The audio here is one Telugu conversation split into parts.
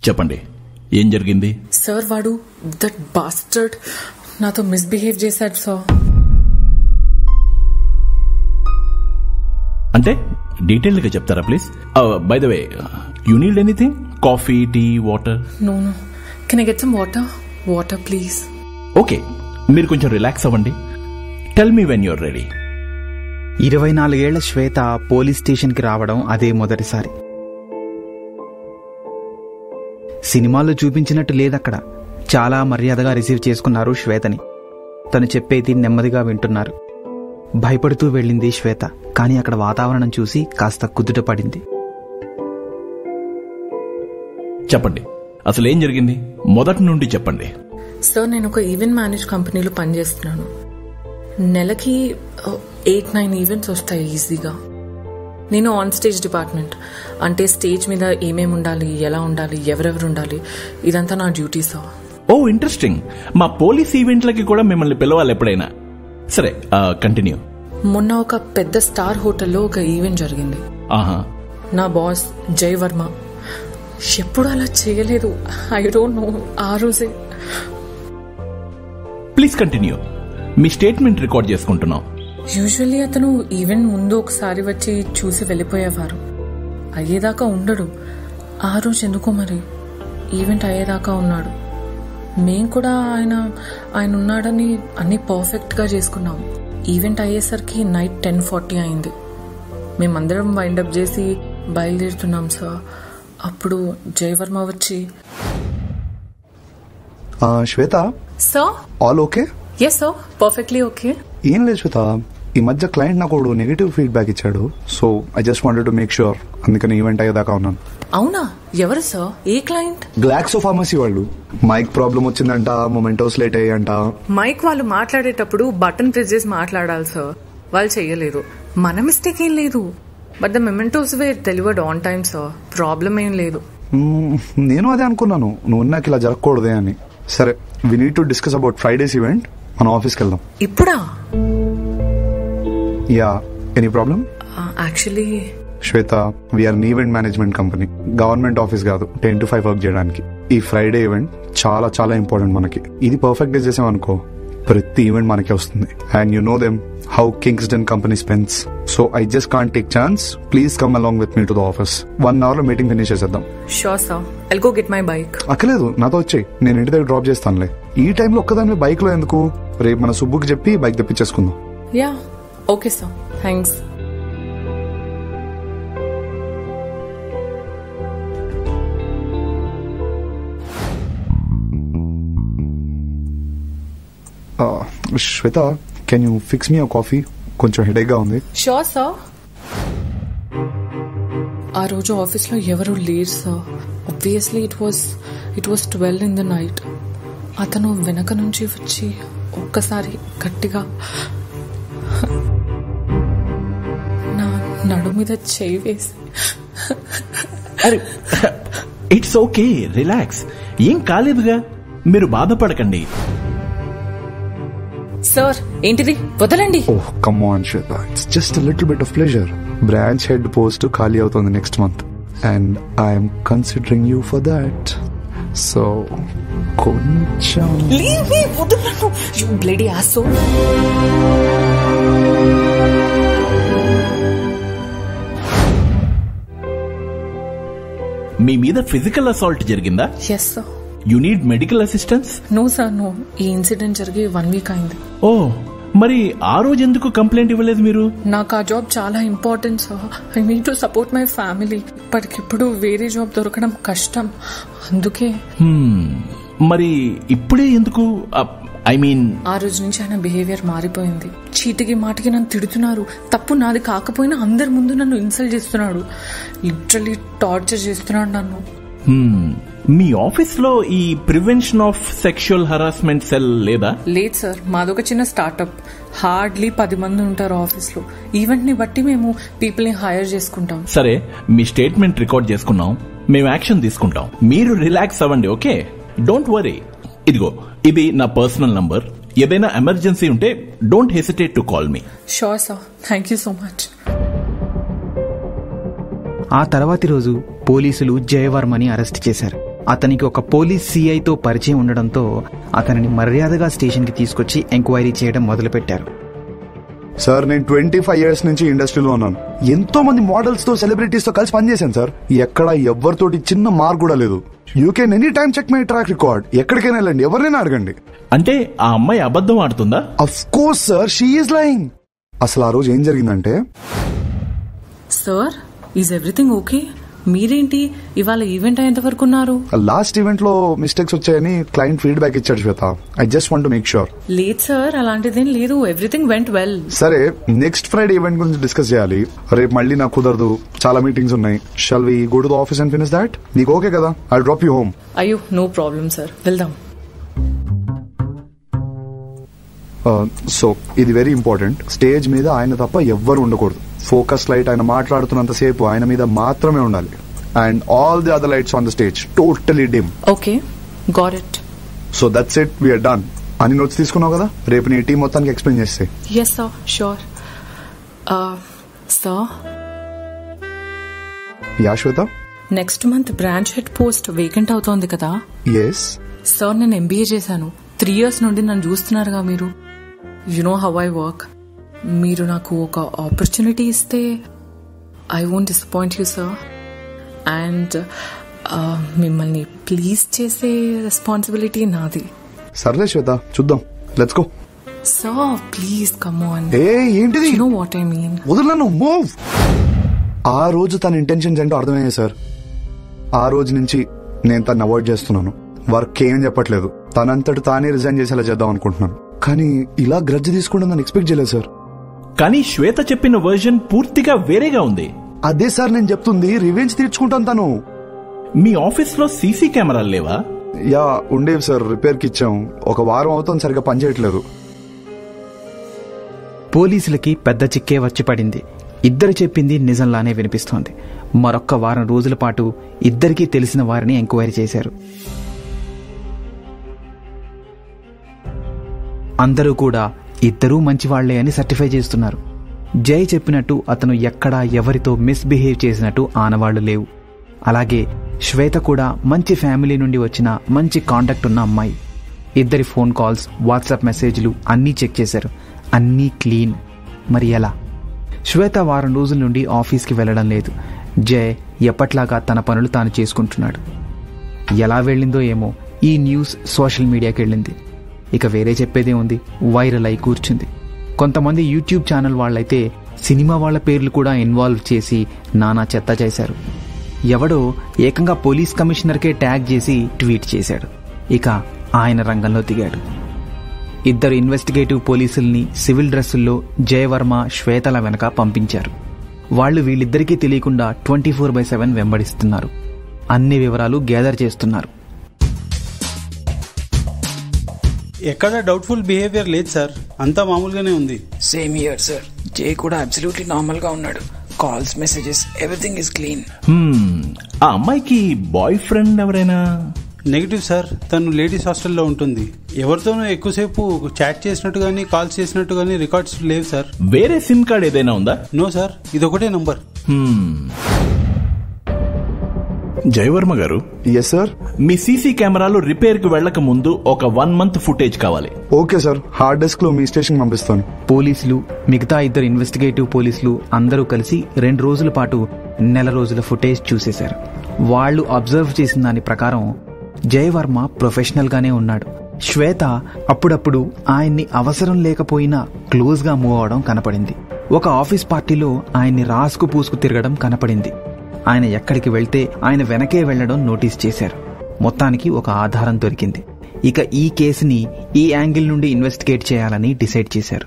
చెప్పండి ఏం జరిగింది సార్ వాడు దట్ బాస్టర్డ్ నాతో మిస్బిహేవ్ చేశాడు సార్ అంటే డీటెయిల్డ్ గా చెప్తారా please by the way you need anything coffee tea water no no can I get some water water please okay మీరు కొంచెం రిలాక్స్ అవ్వండి tell me when you're ready ఇరవై నాలుగేళ్ల శ్వేత పోలీస్ స్టేషన్కి రావడం అదే మొదటిసారి సినిమాల్లో చూపించినట్టు లేదక్కడ చాలా మర్యాదగా రిసీవ్ చేసుకున్నారు శ్వేతని తను చెప్పేది నెమ్మదిగా వింటున్నారు భయపడుతూ వెళ్ళింది శ్వేత కానీ అక్కడ వాతావరణం చూసి కాస్త కుదుట పడింది చెప్పండి అసలు ఏం జరిగింది మొదటి నుండి చెప్పండి సార్ నేను ఒక ఈవెంట్ మేనేజ్ కంపెనీలో పనిచేస్తున్నాను నెలకి ఎయిట్ నైన్ ఈవెంట్స్ వస్తాయి ఈజీగా నేను ఆన్ స్టేజ్ డిపార్ట్మెంట్ అంటే స్టేజ్ మీద ఏమేమి ఉండాలి ఎలా ఉండాలి ఎవరెవరు ఉండాలి ఇదంతా నా డ్యూటీ సార్ ఓ ఇంట్రెస్టింగ్ మా పోలీస్ ఈవెంట్లకి కూడా మిమ్మల్ని పిలవాలి ఎప్పుడైనా సరే కంటిన్యూ మొన్న ఒక పెద్ద స్టార్ హోటల్లో ఒక ఈవెంట్ జరిగింది ఆహా నా బాస్ జై వర్మ ఎప్పుడు అలా చేయలేదు ఐ డోంట్ నో ఆ రోజే ప్లీజ్ కంటిన్యూ మీ స్టేట్మెంట్ రికార్డ్ చేసుకుంటున్నాం యూజువల్లీ అతను ఈవెంట్ ముందు ఒకసారి వచ్చి చూసి వెళ్ళిపోయేవారు అయ్యేదాకా ఉండడు ఆ రోజు ఎందుకో మరి ఈవెంట్ అయ్యేదాకా ఉన్నాడు మేం కూడా ఆయన ఆయన ఉన్నాడని అన్ని పర్ఫెక్ట్ గా చేసుకున్నాం ఈవెంట్ అయ్యేసరికి నైట్ టెన్ ఫార్టీ అయింది మేమందరం వైండప్ చేసి బయలుదేరుతున్నాం సార్ అప్పుడు జయవర్మ వచ్చి ఆ, Shweta sir all okay yes sir perfectly okay ఏం లేదు శ్వేత ఈ మధ్య క్లయింట్ నాకు ఒకడు నెగిటివ్ ఫీడ్బ్యాక్ ఇచ్చాడు so I just wanted to make sure అందుకని ఈవెంట్ అయ్యేదాకా ఉన్నాను అవునా ఎవరు సార్ ఏ క్లయింట్ గ్లాక్సో ఫార్మసీ వాళ్ళు మైక్ ప్రాబ్లం వచ్చిందంట మొమెంటోస్ లేట్ అయ్యంట మైక్ వాళ్ళు మాట్లాడేటప్పుడు బటన్ ప్రెస్ చేసి మాట్లాడాలి సార్ వాళ్ళు చెయ్యలేదు మన మిస్టేక్ ఏం లేదు but the mementos were delivered on time sir problem ఏం లేదు మ్మ్, నేను అదే అనుకున్నాను నువ్వు నాకు ఇలా జరగకూడదే అని సరే we need to discuss about Friday's event మన ఆఫీస్కి వెళ్దాం ఇప్పుడా yeah any problem actually Shweta we're an event management company government office కాదు టెన్ టు ఫైవ్ వర్క్ చేయడానికి ఈ ఫ్రైడే ఈవెంట్ చాలా చాలా ఇంపార్టెంట్ మనకి ఇది పర్ఫెక్ట్ గా చేసాం అనుకో ప్రతి ఈవెంట్ మనకే వస్తుంది and you know them how Kingsdon company spends so I just can't take chance please come along with me to the office one hour లో మీటింగ్ ఫినిష్ చేసేద్దాం sure sir I'll go get my bike అక్కలేదు నాతో వచ్చేయి నేను ఇంటి దగ్గర డ్రాప్ చేస్తానులే ఈ టైంలో ఒక్కదాని బైక్ లో ఎందుకు రేపు మన సుబ్బుకి చెప్పి బైక్ తెప్పించేసుకుందాం yeah okay sir thanks Shweta can you fix me coffee కొంచెం హెడేక్ గా ఉంది షూర్ సార్ ఆ రోజు ఆఫీస్లో ఎవరు లేరు sir obviously it was it was twelve in the night అతను వెనక నుంచి వచ్చి ఒక్కసారి గట్టిగా నా నడు మీద చేయి వేసి అరే ఇట్స్ ఓకే రిలాక్స్ ఏం కాలేదుగా మీరు బాధపడకండి సార్ ఏంటిది వదలండి oh come on Shweta it's just little bit of pleasure branch head post ఖాళీ అవుతుంది next month and I'm considering you for that so కొంచెం Leave me, వదలను యూ బ్లడీ ఆసో మీ మీద ఫిజికల్ అసాల్ట్ జరిగిందా yes sir you need medical assistance no sir no ఈ ఇన్సిడెంట్ జరిగి వన్ వీక్ అయింది ఓ మరి ఆ రోజు ఎందుకు కంప్లైంట్ ఇవ్వలేదు మీరు నాకు ఆ జాబ్ చాలా important sir I need to support my family ఇప్పటికిప్పుడు వేరే జాబ్ దొరకడం కష్టం అందుకే Hmm, మరి ఇప్పుడే ఎందుకు ఐ మీన్ ఆ రోజు నుంచి ఆయన బిహేవియర్ మారిపోయింది చీటికి మాటికి నన్ను తిడుతున్నారు తప్పు నాది కాకపోయినా అందరి ముందు నన్ను ఇన్సల్ట్ చేస్తున్నాడు లిటరలీ టార్చర్ చేస్తున్నాడు నన్ను మీ ఆఫీస్ లో ఈ prevention of sexual harassment cell లేదా లేదు సార్ మాదొక చిన్న స్టార్ట్అప్ హార్డ్లీ పది మంది ఉంటారు ఆఫీస్ లో ఈవెంట్ ని బట్టి మేము పీపుల్ ని హైర్ చేసుకుంటాం సరే మీ స్టేట్మెంట్ రికార్డ్ చేసుకున్నాం మేము యాక్షన్ తీసుకుంటాం మీరు రిలాక్స్ అవ్వండి ఓకే డోంట్ వరీ ఇదిగో ఇది నా పర్సనల్ నంబర్ ఏదైనా ఎమర్జెన్సీ ఉంటే don't hesitate to call me sure sir thank you so much ఆ తర్వాతి రోజు పోలీసులు జయవర్మని అరెస్ట్ చేశారు అతనికి ఒక పోలీస్ సిఐతో పరిచయం ఉండడంతో అతనిని మర్యాదగా స్టేషన్కి తీసుకొచ్చి ఎంక్వైరీ చేయడం మొదలుపెట్టారు సార్ నేను ట్వంటీ ఫైవ్ ఇయర్స్ నుంచి ఇండస్ట్రీలో ఉన్నాను ఎంతో మంది మోడల్స్ తో సెలబ్రిటీస్ తో కలిసి పనిచేశాను సార్ ఎక్కడ ఎవరితోటి చిన్న మార్క్ కూడా లేదు you can any time check my track record ఎక్కడికైనా వెళ్ళండి ఎవరినైనా అడగండి అంటే ఆ అమ్మాయి అబద్ధం ఆడుతుందా of course sir she is lying అసలు ఆ రోజు ఏం జరిగిందంటే సార్ ఈజ్ ఎవ్రీథింగ్ ఓకే మీరేంటి ఇవాళ ఈవెంట్ అయ్యేంత వరకు ఉన్నారు లాస్ట్ ఈవెంట్ లో మిస్టేక్స్ వచ్చాయని క్లయింట్ ఫీడ్బ్యాక్ ఇచ్చాడు Shweta I just want make sure లేదు సార్ అలాంటిదేం లేదు ఎవ్రీథింగ్ వెంట్ వెల్ సరే నెక్స్ట్ ఫ్రైడే ఈవెంట్ గురించి డిస్కస్ చేయాలి రేపు మళ్ళీ నాకు కుదరదు చాలా మీటింగ్స్ ఉన్నాయి shall we go to the office and finish that నీకు ఓకే కదా ఐ డ్రాప్ యూ హోమ్ అయ్యో నో ప్రాబ్లం సార్ వెళ్దాం సో ఇది వెరీ ఇంపార్టెంట్ స్టేజ్ మీద ఆయన తప్ప ఎవ్వరు ఉండకూడదు ఫోకస్ లైట్ ఆయన మాట్లాడుతున్నంత సేపు ఆయన మీద మాత్రమే ఉండాలి and all the other lights on the stage totally dim okay got it so that's it we are done అని నోట్స్ తీసుకున్నావు కదా రేపు నీ టీం మొత్తానికి ఎక్స్ప్లెయిన్ చేస్తే yes sir sure sir yeah Shweta next month branch head post vacant అవుతోంది కదా ఎస్ సార్ నేను ఎంబీఏ చేశాను త్రీ ఇయర్స్ నుండి నన్ను చూస్తున్నారుగా మీరు you know how I work మీరు నాకు ఒక ఆపర్చునిటీ ఇస్తే I won't disappoint you sir and మిమ్మల్ని ప్లీజ్ చేసే రెస్పాన్సిబిలిటీ నాది సర్లే శ్వేత చూద్దాం let's go sir please come on ఏ ఏంటిది you know what I mean వదలను మూవ్ ఆ రోజు తన ఇంటెన్షన్స్ ఏంటో అర్థమయ్యాయి సార్ ఆ రోజు నుంచి నేను తను అవాయిడ్ చేస్తున్నాను వర్క్ ఏం చెప్పట్లేదు తనంతటి తానే రిజైన్ చేసేలా చేద్దాం అనుకుంటున్నాను కానీ ఇలా గ్రజ్జ తీసుకుంటుందని నన్ను ఎక్స్పెక్ట్ చేయలేదు సార్ కానీ శ్వేత చెప్పిన వర్జన్ పూర్తిగా వేరేగా ఉంది అదే సార్ నేను చెప్తుంది రివెంజ్ తీర్చుకుంటాను తను మీ ఆఫీస్ లో సీసీ కెమెరాలు లేవా యా ఉండేవి సార్ రిపేర్ కి ఇచ్చాం ఒక వారం అవుతుంది సరిగా పనిచేయట్లేదు పోలీసులకి పెద్ద చిక్కే వచ్చి పడింది ఇద్దరు చెప్పింది నిజంలానే వినిపిస్తోంది మరొక్క వారం రోజుల పాటు ఇద్దరికీ తెలిసిన వారిని ఎంక్వైరీ చేశారు అందరూ కూడా ఇద్దరూ మంచివాళ్లే అని సర్టిఫై చేస్తున్నారు జై చెప్పినట్టు అతను ఎక్కడా ఎవరితో మిస్బిహేవ్ చేసినట్టు ఆనవాళ్లు లేవు అలాగే శ్వేత కూడా మంచి ఫ్యామిలీ నుండి వచ్చిన మంచి కాంటాక్ట్ ఉన్న అమ్మాయి ఇద్దరి ఫోన్ కాల్స్ వాట్సాప్ మెసేజ్లు అన్నీ చెక్ చేశారు అన్నీ క్లీన్ మరి ఎలా శ్వేత వారం రోజుల నుండి ఆఫీస్కి వెళ్ళడం లేదు జయ్ ఎప్పట్లాగా తన పనులు తాను చేసుకుంటున్నాడు ఎలా వెళ్ళిందో ఏమో ఈ న్యూస్ సోషల్ మీడియాకి వెళ్ళింది ఇక వేరే చెప్పేదే ఉంది వైరల్ అయి కూర్చుంది కొంతమంది యూట్యూబ్ ఛానల్ వాళ్ళైతే సినిమా వాళ్ళ పేర్లు కూడా ఇన్వాల్వ్ చేసి నానా చెత్త చేశారు ఎవడో ఏకంగా పోలీస్ కమిషనర్కే ట్యాగ్ చేసి ట్వీట్ చేశాడు ఇక ఆయన రంగంలో దిగాడు ఇద్దరు ఇన్వెస్టిగేటివ్ పోలీసుల్ని సివిల్ డ్రెస్సుల్లో జయవర్మ శ్వేతల వెనక పంపించారు వాళ్ళు వీళ్ళిద్దరికీ తెలియకుండా ట్వంటీ ఫోర్ బై సెవెన్ వెంబడిస్తున్నారు అన్ని వివరాలు గ్యాదర్ చేస్తున్నారు ఎక్కడ డౌట్ఫుల్ బిహేవియర్ లేదు సార్ అంతా మామూలుగానే ఉంది సేమ్ ఇయర్ సార్ జే కూడా అబ్సల్యూట్లీ నార్మల్ గా ఉన్నాడు calls messages everything is clean hmm, ఆ అమ్మాయికి బాయ్ ఫ్రెండ్ ఎవరైనా నెగిటివ్ సార్ తను లేడీస్ హాస్టల్లో ఉంటుంది ఎవరితోనూ ఎక్కువసేపు చాట్ చేసినట్టు కానీ కాల్స్ చేసినట్టు కానీ రికార్డ్స్ లేవు సార్ వేరే సిమ్ కార్డ్ ఏదైనా ఉందా నో సార్ ఇదొకటే నంబర్ హ్మ్. జయవర్మ గారు ఎస్ సార్ మీ సీసీ కెమెరాలు రిపేర్ కు వెళ్లక ముందు ఒక వన్ మంత్ ఫుటేజ్ కావాలి ఓకే సార్ హార్డ్ డిస్క్ లో మీ స్టేషన్ పంపిస్తాను పోలీసులు మిగతా ఇద్దరు ఇన్వెస్టిగేటివ్ పోలీసులు అందరూ కలిసి రెండు రోజుల పాటు నెల రోజుల ఫుటేజ్ చూసేశారు వాళ్ళు అబ్జర్వ్ చేసిన దాని ప్రకారం జయవర్మ ప్రొఫెషనల్ గానే ఉన్నాడు శ్వేత అప్పుడప్పుడు ఆయన్ని అవసరం లేకపోయినా క్లోజ్ గా మూవ్ అవడం కనపడింది ఒక ఆఫీస్ పార్టీలో ఆయన్ని రాసుకు పూసుకు తిరగడం కనపడింది ఆయన ఎక్కడికి వెళ్తే ఆయన వెనకే వెళ్లడం నోటీస్ చేశారు మొత్తానికి ఒక ఆధారం దొరికింది ఇక ఈ కేసుని ఈ యాంగిల్ నుండి ఇన్వెస్టిగేట్ చేయాలని డిసైడ్ చేశారు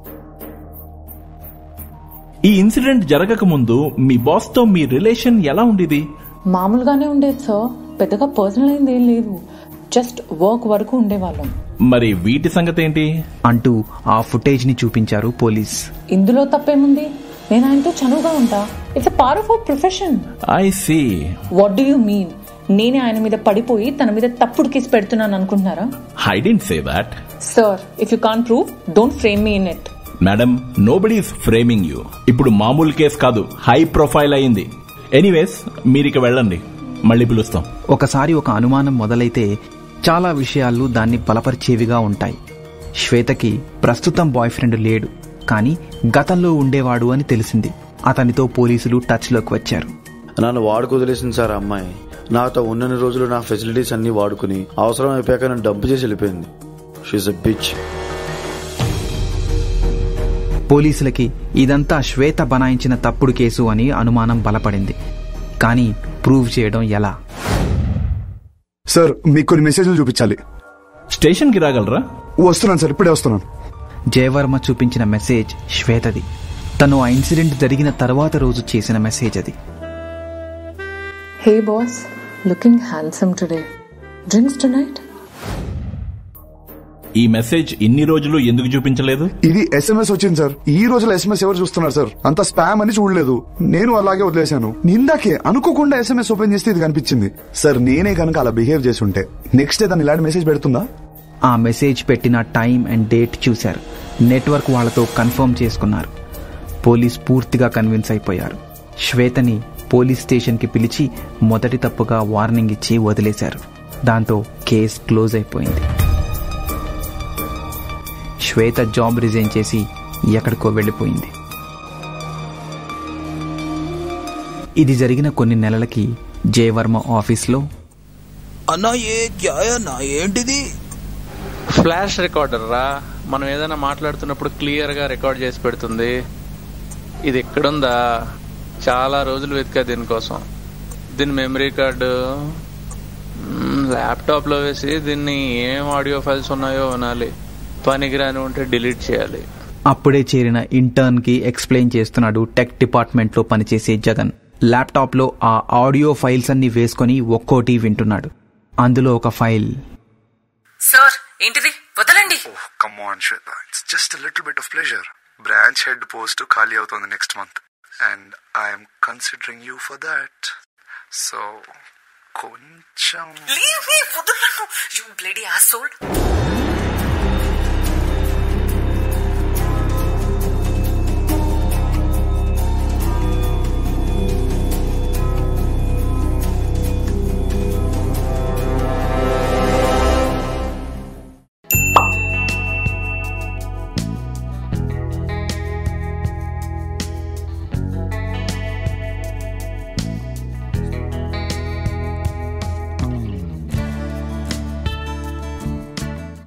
ఈ ఇన్సిడెంట్ జరగక ముందు మీ బాస్ తో మీ రిలేషన్ ఎలా ఉండేది మామూలుగానే ఉండేది సార్ పెద్దగా పర్సనల్ అయింది ఏం లేదు జస్ట్ వర్క్ వరకు ఉండేవాళ్ళం మరి వీటి సంగతి ఏంటి అంటూ ఆ ఫుటేజ్ ని చూపించారు పోలీస్ ఇందులో తప్పేముంది నేను ఆయనతో చనువుగా ఉంటా it's part of our profession I see what do you mean నేనే ఆయన మీద పడిపోయి తన మీద తప్పుడు కేసు పెడుతున్నాను అనుకుంటున్నారా I don't say that sir if you can prove don't frame me in it madam nobody is framing you ఇప్పుడు మామూలు కేసు కాదు హై ప్రొఫైల్ అయింది ఎనీవేస్ మీరిక వెళ్ళండి మళ్ళీ పిలుస్తాం ఒకసారి ఒక అనుమానం మొదలైతే చాలా విషయాలు దాన్ని బలపరిచేవిగా ఉంటాయి శ్వేతకి ప్రస్తుతం బాయ్ ఫ్రెండ్ లేడు కానీ గతంలో ఉండేవాడు అని తెలిసింది అతనితో పోలీసులు టచ్లోకి వచ్చారు నన్ను వాడుకు వదిలేసింది సార్ ఆ అమ్మాయి నాతో ఉన్నన్ని రోజులు నా ఫెసిలిటీస్ అన్ని వాడుకుని అవసరం అయిపోయాక నన్ను డంప్ చేసి వెళ్ళిపోయింది షీఈ్ అ బిచ్ పోలీసులకి ఇదంతా శ్వేత బనాయించిన తప్పుడు కేసు అని అనుమానం బలపడింది కానీ ప్రూవ్ చేయడం ఎలా సార్ మీకు కొన్ని మెసేజ్లు చూపించాలి స్టేషన్కి రాగలరా వస్తున్నాను సార్ ఇప్పుడే వస్తున్నాను జయవర్మ చూపించిన మెసేజ్ శ్వేతది తను ఆ ఇన్సిడెంట్ జరిగిన తర్వాత రోజు చేసిన మెసేజ్ అది Hey boss, looking handsome today. Drinks tonight? ఈ మెసేజ్ ఇన్ని రోజులు ఎందుకు చూపించలేదు ఇది ఎస్ఎంఎస్ వచ్చింది సార్ ఈ రోజులో ఎస్ఎంఎస్ ఎవరు చూస్తున్నారు సార్ అంత స్పామ్ అని చూడలేదు నేను అలాగే వదిలేశాను నిందాకే అనుకోకుండా ఎస్ఎంఎస్ ఓపెన్ చేస్తే ఇది కనిపించింది సార్ నేనే కనుక అలా బిహేవ్ చేసి ఉంటే నెక్స్ట్ డే దాన్ని ఇలాంటి మెసేజ్ పెడుతుందా ఆ మెసేజ్ పెట్టిన టైం అండ్ డేట్ చూశారు నెట్వర్క్ వాళ్ళతో కన్ఫర్మ్ చేసుకున్నారు పోలీస్ పూర్తిగా కన్విన్స్ అయిపోయారు శ్వేతని పోలీస్ స్టేషన్కి పిలిచి మొదటి తప్పుగా వార్నింగ్ ఇచ్చి వదిలేశారు దాంతో కేస్ క్లోజ్ అయిపోయింది శ్వేత జాబ్ రిజైన్ చేసి ఎక్కడికో వెళ్ళిపోయింది ఇది జరిగిన కొన్ని నెలలకి జయవర్మ ఆఫీస్లో అన్నా ఏ క్యాయ్ అన్నా ఏంటిది ఫ్లాష్ రికార్డర్ రా మనం ఏదైనా మాట్లాడుతున్నప్పుడు క్లియర్ గా రికార్డ్ చేసి పెడుతుంది ఇది ఎక్కడుందా చాలా రోజులు వెతికా దీనికోసం దీని మెమరీ కార్డు ల్యాప్టాప్ లో వేసి దీన్ని ఏం ఆడియో ఫైల్స్ ఉన్నాయో వినాలి పనికిరాని ఉంటే డిలీట్ చేయాలి అప్పుడే చేరిన ఇంటర్న్ కి ఎక్స్ప్లెయిన్ చేస్తున్నాడు టెక్ డిపార్ట్మెంట్ లో పనిచేసే జగన్ ల్యాప్టాప్ లో ఆ ఆడియో ఫైల్స్ అన్ని వేసుకొని ఒక్కోటి వింటున్నాడు అందులో ఒక ఫైల్ సార్ ఏంటిది వదలండి come on Shweta it's just little bit of pleasure branch head post ఖాళీ అవుతుంది next month and I'm considering you for that so కొంచెం Leave me, వదలను. You bloody asshole.